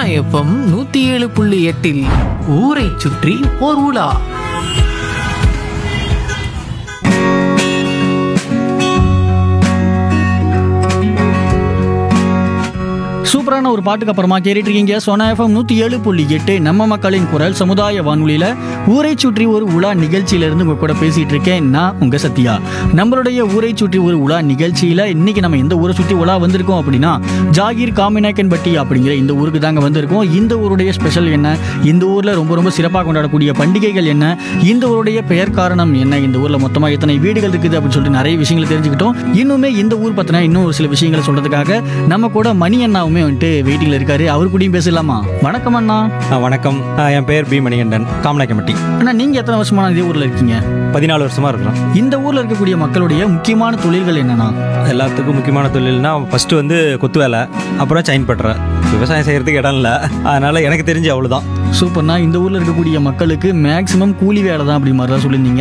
FM நூத்தி ஏழு புள்ளி எட்டில் ஊரை சுற்றி ஓர் உலா சூப்பரான ஒரு பாட்டுக்கு அப்புறமா கேட்டுட்டு இருக்கீங்க சோனா எஃப்எம் நூற்றி ஏழு புள்ளி எட்டு நம்ம மக்களின் குரல் சமுதாய வானொலியில் ஊரை சுற்றி ஒரு உலா நிகழ்ச்சியிலேருந்து உங்கள் கூட பேசிகிட்டு இருக்கேன் நான் உங்கள் சத்யா நம்மளுடைய ஊரை சுற்றி ஒரு உலா நிகழ்ச்சியில் இன்னைக்கு நம்ம எந்த ஊரை சுற்றி உலா வந்திருக்கோம் அப்படின்னா ஜாகீர் காமினாக்கன்பட்டி அப்படிங்கிற இந்த ஊருக்கு தாங்க வந்திருக்கோம் இந்த ஊருடைய ஸ்பெஷல் என்ன இந்த ஊரில் ரொம்ப ரொம்ப சிறப்பாக கொண்டாடக்கூடிய பண்டிகைகள் என்ன இந்த ஊருடைய பெயர் காரணம் என்ன இந்த ஊரில் மொத்தமாக எத்தனை வீடுகள் இருக்குது அப்படின்னு சொல்லிட்டு நிறைய விஷயங்களை தெரிஞ்சுக்கிட்டோம் இன்னுமே இந்த ஊர் பற்றின இன்னும் ஒரு சில விஷயங்களை சொல்கிறதுக்காக நம்ம கூட மணி அண்ணாவுமே வந்துட்டு வெயிட்டிங்ல இருக்காரு அவர் கூடயும் பேசலாமா வணக்கம் அண்ணா ஆ, வணக்கம் ஆ, என் பேர் பி மணிகண்டன் காமநாயக்கம்பட்டி அண்ணா நீங்க எத்தனை வருஷமா இதே ஊர்ல இருக்கீங்க பதினாலு வருஷமா இருக்கிறோம் இந்த ஊர்ல இருக்கக்கூடிய மக்களுடைய முக்கியமான தொழில்கள் என்னன்னா எல்லாத்துக்கும் முக்கியமான தொழில்னா ஃபர்ஸ்ட் வந்து கொத்து வேலை அப்புறம் செயின் பட்டுற விவசாயம் செய்யறதுக்கு இடம் இல்லை அதனால எனக்கு தெரிஞ்சு அவ்வளோதான் சூப்பர்ண்ணா இந்த ஊர்ல இருக்கக்கூடிய மக்களுக்கு மேக்சிமம் கூலி வேலை தான் அப்படி மாதிரி தான் சொல்லியிருந்தீங்க